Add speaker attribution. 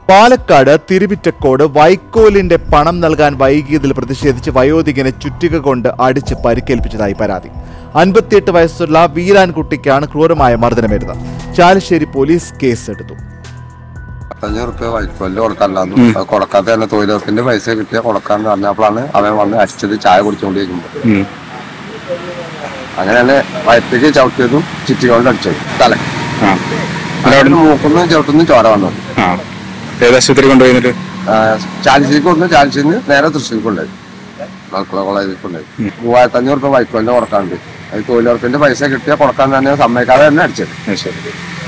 Speaker 1: പാലക്കാട് തിരുവിറ്റക്കോട് വൈക്കോലിന്റെ പണം നൽകാൻ വൈകിയതിൽ പ്രതിഷേധിച്ച് വയോധികനെ ചുറ്റിക കൊണ്ട് അടിച്ച് പരിക്കേൽപ്പിച്ചതായി പരാതി അൻപത്തിയെട്ട് വയസ്സുള്ള വീരാൻകുട്ടിക്കാണ് ക്രൂരമായ മർദ്ദനമേറ്റത് ചാലശ്ശേരി പോലീസ് കേസെടുത്തു
Speaker 2: പത്തഞ്ഞൂറ് റുപ്യ വൈക്കോലിൽ കൊടുക്കാനുണ്ടായിരുന്നു അത് കൊടുക്കാത്ത തന്നെ തൊഴിലുറപ്പിന്റെ പൈസ കിട്ടിയ കൊടുക്കാന്ന് പറഞ്ഞപ്പോഴാണ് അവൻ വന്ന് അടിച്ചത് ചായ കുടിച്ചുകൊണ്ടിരിക്കുമ്പോൾ
Speaker 3: ഉം.
Speaker 2: അങ്ങനെയാണ് വയറ്റേക്ക് ചവിട്ടിയതും ചുറ്റിക്കൊണ്ട് അടിച്ചത് തല
Speaker 3: ആ
Speaker 2: അവിടെ മൂക്കൊന്നും ചവിട്ടുന്നും ചോര വന്നത്
Speaker 3: ആ ഏത് ആശുപത്രി കൊണ്ടുപോയി എന്നിട്ട്
Speaker 2: ചാലിശ്ശേരിക്ക് കൊണ്ട് ചാലിശ്ശേരിന്ന് നേരെ തൃശ്ശൂർക്ക് കൊണ്ടുപോയി മലക്കുള കോളേജിൽ കൊണ്ടുപോയി മൂവായിരത്തി അഞ്ഞൂറ് റുപ്യ വൈക്കോലിന്റെ കൊടുക്കാണ്ട് അത് തൊഴിലുറപ്പിന്റെ പൈസ കിട്ടിയ കൊടുക്കാൻ തന്നെ സമ്മതിക്കാതെ തന്നെ അടിച്ചത്
Speaker 3: ആ, ശരി